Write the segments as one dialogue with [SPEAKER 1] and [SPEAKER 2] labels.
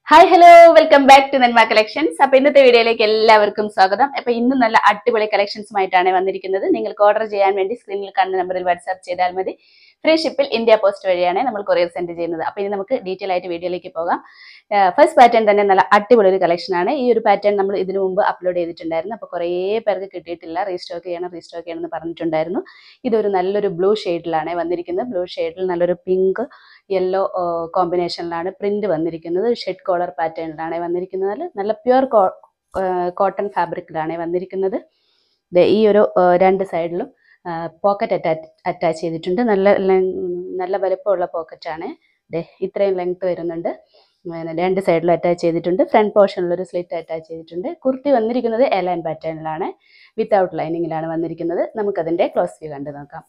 [SPEAKER 1] hi hello welcome back to Nenma collections അപ്പൊ ഇന്നത്തെ വീഡിയോയിലേക്ക് എല്ലാവർക്കും സ്വാഗതം അപ്പൊ ഇന്നും നല്ല അടിപൊളി കളക്ഷൻസുമായിട്ടാണ് വന്നിരിക്കുന്നത് നിങ്ങൾക്ക് ഓർഡർ ചെയ്യാൻ വേണ്ടി സ്ക്രീനിൽ കാണുന്ന നമ്പറിൽ വാട്സാപ്പ് ചെയ്താൽ മതി ഫ്രീ ഷിപ്പിൽ ഇന്ത്യ പോസ്റ്റ് വഴിയാണ് നമ്മൾ കൊറിയർ സെൻഡ് ചെയ്യുന്നത് അപ്പൊ ഇനി നമുക്ക് ഡീറ്റെയിൽ ആയിട്ട് വീഡിയോയിലേക്ക് പോകാം ഫസ്റ്റ് പാറ്റേൺ തന്നെ നല്ല അടിപൊളി ഒരു കളക്ഷൻ ആണ് ഈ ഒരു പാറ്റേൺ നമ്മൾ ഇതിനു മുമ്പ് അപ്ലോഡ് ചെയ്തിട്ടുണ്ടായിരുന്നു അപ്പോൾ കുറേ പേർക്ക് കിട്ടിയിട്ടില്ല റീസ്റ്റോക്ക് ചെയ്യണം റീസ്റ്റോക്ക് ചെയ്യണം എന്ന് പറഞ്ഞിട്ടുണ്ടായിരുന്നു ഇതൊരു നല്ലൊരു ബ്ലൂ ഷെയ്ഡിലാണ് വന്നിരിക്കുന്നത് ബ്ലൂ ഷെയ്ഡിൽ നല്ലൊരു പിങ്ക് യെല്ലോ കോമ്പിനേഷനിലാണ് പ്രിന്റ് വന്നിരിക്കുന്നത് ഷെഡ് കോളർ പാറ്റേണിലാണ് വന്നിരിക്കുന്നത് നല്ല പ്യുവർ കോട്ടൺ ഫാബ്രിക്കിലാണ് വന്നിരിക്കുന്നത് ദേ ഈ ഒരു ആ, രണ്ട് സൈഡിലും പോക്കറ്റ് അറ്റാച്ച് അറ്റാച്ച് ചെയ്തിട്ടുണ്ട് നല്ല ലെ- നല്ല വലുപ്പമുള്ള പോക്കറ്റാണ് ദേ ഇത്രയും ലെങ്ത് വരുന്നുണ്ട് പിന്നെ രണ്ട് സൈഡിലും അറ്റാച്ച് ചെയ്തിട്ടുണ്ട് ഫ്രണ്ട് പോർഷനിൽ ഒരു സ്ലിറ്റ് അറ്റാച്ച് ചെയ്തിട്ടുണ്ട് കുർത്തി വന്നിരിക്കുന്നത് എലൈൻ പാറ്റേണിലാണ് വിത്തൗട്ട് ലൈനിങ്ങിലാണ് വന്നിരിക്കുന്നത് നമുക്കതിൻ്റെ ക്ലോസ് വ്യൂ കണ്ടു നോക്കാം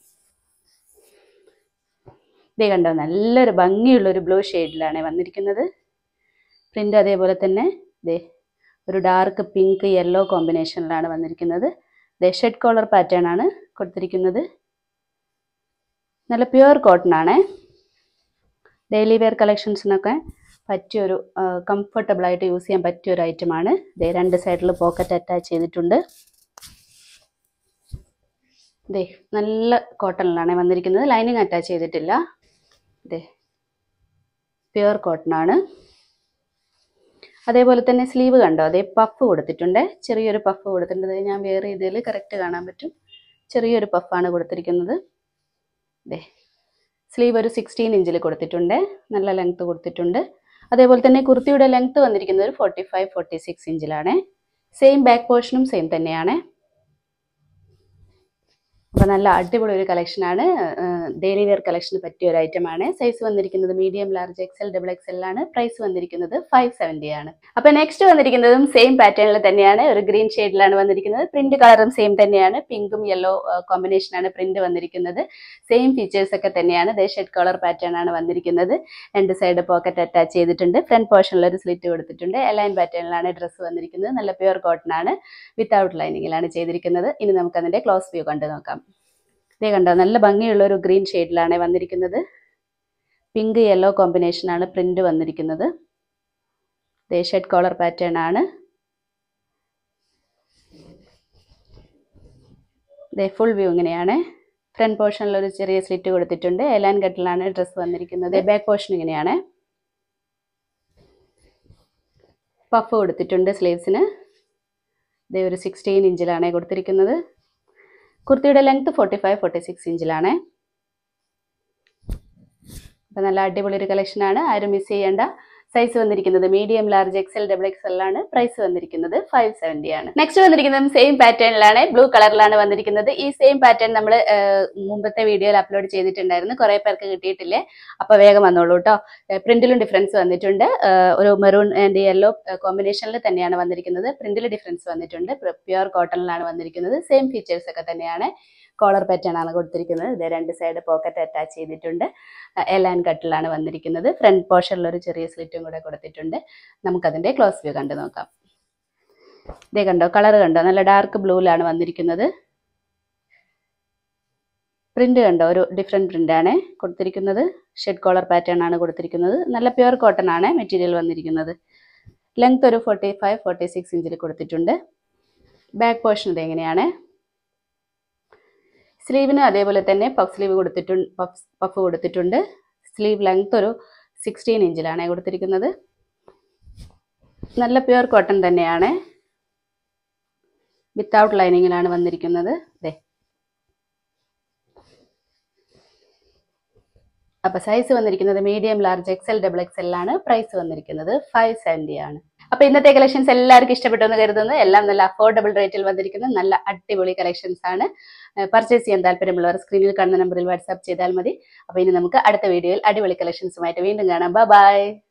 [SPEAKER 1] ഇതേ കണ്ടോ നല്ലൊരു ഭംഗിയുള്ളൊരു ബ്ലൂ ഷെയ്ഡിലാണ് വന്നിരിക്കുന്നത് പ്രിൻ്റ് അതേപോലെ തന്നെ ദേ ഒരു ഡാർക്ക് പിങ്ക് യെല്ലോ കോമ്പിനേഷനിലാണ് വന്നിരിക്കുന്നത് ദേ ഷെഡ് കോളർ പാറ്റേൺ ആണ് കൊടുത്തിരിക്കുന്നത് നല്ല പ്യുവർ കോട്ടൺ ആണ് ഡെയിലി വെയർ കളക്ഷൻസിനൊക്കെ പറ്റിയൊരു കംഫർട്ടബിൾ ആയിട്ട് യൂസ് ചെയ്യാൻ പറ്റിയ ഒരു ഐറ്റമാണ് ദേ രണ്ട് സൈഡിൽ പോക്കറ്റ് അറ്റാച്ച് ചെയ്തിട്ടുണ്ട് ദേ നല്ല കോട്ടണിലാണ് വന്നിരിക്കുന്നത് ലൈനിങ് അറ്റാച്ച് ചെയ്തിട്ടില്ല ദേ പ്യുവർ കോട്ടൺ ആണ് അതേപോലെ തന്നെ സ്ലീവ് കണ്ടോ അതേ പഫ് കൊടുത്തിട്ടുണ്ട് ചെറിയൊരു പഫ് കൊടുത്തിട്ടുണ്ട് ദേ ഞാൻ വേറെ ഇതിൽ കറക്റ്റ് കാണാൻ പറ്റും ചെറിയൊരു പഫാണ് കൊടുത്തിരിക്കുന്നത് ദേ സ്ലീവ് ഒരു സിക്സ്റ്റീൻ ഇഞ്ചിൽ കൊടുത്തിട്ടുണ്ട് നല്ല ലെങ്ത് കൊടുത്തിട്ടുണ്ട് അതേപോലെ തന്നെ കുർത്തിയുടെ ലെങ്ത് വന്നിരിക്കുന്നത് ഒരു ഫോർട്ടി ഫൈവ് ഫോർട്ടി സിക്സ് ഇഞ്ചിലാണ് സെയിം ബാക്ക് പോർഷനും സെയിം തന്നെയാണ് അപ്പോൾ നല്ല അടിപൊളി ഒരു കളക്ഷനാണ് ഡെയിലി വെയർ കളക്ഷന് പറ്റിയ ഒരു ഐറ്റമാണ് സൈസ് വന്നിരിക്കുന്നത് medium large XL double XL ആണ് പ്രൈസ് വന്നിരിക്കുന്നത് ഫൈവ് സെവൻറ്റി ആണ് അപ്പോൾ നെക്സ്റ്റ് വന്നിരിക്കുന്നതും സെയിം പാറ്റേണിൽ തന്നെയാണ് ഒരു ഗ്രീൻ ഷെയ്ഡിലാണ് വന്നിരിക്കുന്നത് പ്രിന്റ് കളറും സെയിം തന്നെയാണ് പിങ്കും യെല്ലോ കോമ്പിനേഷനാണ് പ്രിന്റ് വന്നിരിക്കുന്നത് സെയിം ഫീച്ചേഴ്സ് ഒക്കെ തന്നെയാണ് ദേ ഷെഡ് കളർ പാറ്റേൺ ആണ് വന്നിരിക്കുന്നത് രണ്ട് സൈഡ് പോക്കറ്റ് അറ്റാച്ച് ചെയ്തിട്ടുണ്ട് ഫ്രണ്ട് പോർഷനിൽ ഒരു സ്ലിറ്റ് കൊടുത്തിട്ടുണ്ട് എലൈൻ പാറ്റേണിലാണ് ഡ്രസ്സ് വന്നിരിക്കുന്നത് നല്ല പ്യുവർ കോട്ടൺ ആണ് വിത്തൗട്ട് ലൈനിങ്ങിലാണ് ചെയ്തിരിക്കുന്നത് ഇനി നമുക്ക് അതിന്റെ ക്ലോസ് വ്യൂ കണ്ടു നോക്കാം ഇതേ കണ്ടോ നല്ല ഭംഗിയുള്ള ഒരു ഗ്രീൻ ഷെയ്ഡിലാണ് വന്നിരിക്കുന്നത് പിങ്ക് യെല്ലോ കോമ്പിനേഷനാണ് പ്രിന്റ് വന്നിരിക്കുന്നത് ദേ ഷെഡ് കോളർ പാറ്റേൺ ആണ് ദേ ഫുൾ വ്യൂ ഇങ്ങനെയാണ് ഫ്രണ്ട് പോർഷനിൽ ഒരു ചെറിയ സ്ലിറ്റ് കൊടുത്തിട്ടുണ്ട് എലാൻ കട്ടിലാണ് ഡ്രസ്സ് വന്നിരിക്കുന്നത് ബാക്ക് പോർഷൻ ഇങ്ങനെയാണ് പഫ് കൊടുത്തിട്ടുണ്ട് സ്ലീവ്സിന് ഇതേ ഒരു സിക്സ്റ്റീൻ ഇഞ്ചിലാണ് കൊടുത്തിരിക്കുന്നത് കുർത്തിയുടെ length forty five forty six ഇഞ്ചിലാണ് അപ്പം നല്ല അടിപൊളി ഒരു കളക്ഷനാണ് ആരും മിസ് ചെയ്യേണ്ട സൈസ് വന്നിരിക്കുന്നത് medium large XL double XL ആണ് പ്രൈസ് വന്നിരിക്കുന്നത് ഫൈവ് സെവൻറ്റി ആണ് നെക്സ്റ്റ് വന്നിരിക്കുന്നത് സെയിം പാറ്റേണിലാണ് ബ്ലൂ കളറിലാണ് വന്നിരിക്കുന്നത് ഈ സെയിം പാറ്റേൺ നമ്മൾ മുമ്പത്തെ വീഡിയോയിൽ അപ്ലോഡ് ചെയ്തിട്ടുണ്ടായിരുന്നു കുറേ പേർക്ക് കിട്ടിയിട്ടില്ലേ അപ്പോൾ വേഗം വന്നോളൂ കേട്ടോ പ്രിന്റിലും ഡിഫറൻസ് വന്നിട്ടുണ്ട് ഏഹ് ഒരു മെറൂൺ ആൻഡ് യെല്ലോ കോമ്പിനേഷനിൽ തന്നെയാണ് വന്നിരിക്കുന്നത് പ്രിന്റിൽ ഡിഫറൻസ് വന്നിട്ടുണ്ട് പ്യുവർ കോട്ടണിലാണ് വന്നിരിക്കുന്നത് സെയിം ഫീച്ചേഴ്സ് ഒക്കെ തന്നെയാണ് കോളർ പാറ്റേൺ ആണ് കൊടുത്തിരിക്കുന്നത് ഇത് രണ്ട് സൈഡ് പോക്കറ്റ് അറ്റാച്ച് ചെയ്തിട്ടുണ്ട് എലാൻ കട്ടിലാണ് വന്നിരിക്കുന്നത് ഫ്രണ്ട് പോർഷനിൽ ഒരു ചെറിയ സ്ലിറ്റും കൂടെ കൊടുത്തിട്ടുണ്ട് നമുക്കതിൻ്റെ ക്ലോസ് വ്യൂ കണ്ടു നോക്കാം ഇതേ കണ്ടോ കളർ കണ്ടോ നല്ല ഡാർക്ക് ബ്ലൂവിലാണ് വന്നിരിക്കുന്നത് പ്രിന്റ് കണ്ടോ ഒരു ഡിഫറെൻറ്റ് പ്രിന്റ് ആണ് കൊടുത്തിരിക്കുന്നത് ഷെഡ് കോളർ പാറ്റേൺ ആണ് കൊടുത്തിരിക്കുന്നത് നല്ല പ്യുവർ കോട്ടൺ ആണ് മെറ്റീരിയൽ വന്നിരിക്കുന്നത് ലെങ്ത് ഒരു ഫോർട്ടി ഫൈവ് ഫോർട്ടി സിക്സ് ഇഞ്ചിൽ കൊടുത്തിട്ടുണ്ട് ബാക്ക് പോർഷൻ ഇത് എങ്ങനെയാണ് സ്ലീവിന് അതേപോലെ തന്നെ പഫ് സ്ലീവ് കൊടുത്തിട്ടുണ്ട് പഫ് പഫ് കൊടുത്തിട്ടുണ്ട് സ്ലീവ് ലെങ്ത് ഒരു സിക്സ്റ്റീൻ ഇഞ്ചിലാണ് കൊടുത്തിരിക്കുന്നത് നല്ല പ്യുവർ കോട്ടൺ തന്നെയാണ് വിത്തൗട്ട് ലൈനിങ്ങിലാണ് വന്നിരിക്കുന്നത് ദേ അപ്പോൾ സൈസ് വന്നിരിക്കുന്നത് medium large XL double XL ആണ് പ്രൈസ് വന്നിരിക്കുന്നത് ഫൈവ് സെവൻറ്റി ആണ് അപ്പോൾ ഇന്നത്തെ കളക്ഷൻസ് എല്ലാവർക്കും ഇഷ്ടപ്പെട്ടു എന്ന് കരുതുന്നു എല്ലാം നല്ല അഫോർഡബിൾ റേറ്റിൽ വന്നിരിക്കുന്ന നല്ല അടിപൊളി കളക്ഷൻസ് ആണ് പർച്ചേസ് ചെയ്യാൻ താല്പര്യമുള്ളവർ സ്ക്രീനിൽ കാണുന്ന നമ്പറിൽ വാട്സാപ്പ് ചെയ്താൽ മതി അപ്പോൾ ഇനി നമുക്ക് അടുത്ത വീഡിയോയിൽ അടിപൊളി കളക്ഷൻസുമായിട്ട് വീണ്ടും കാണാം ബൈ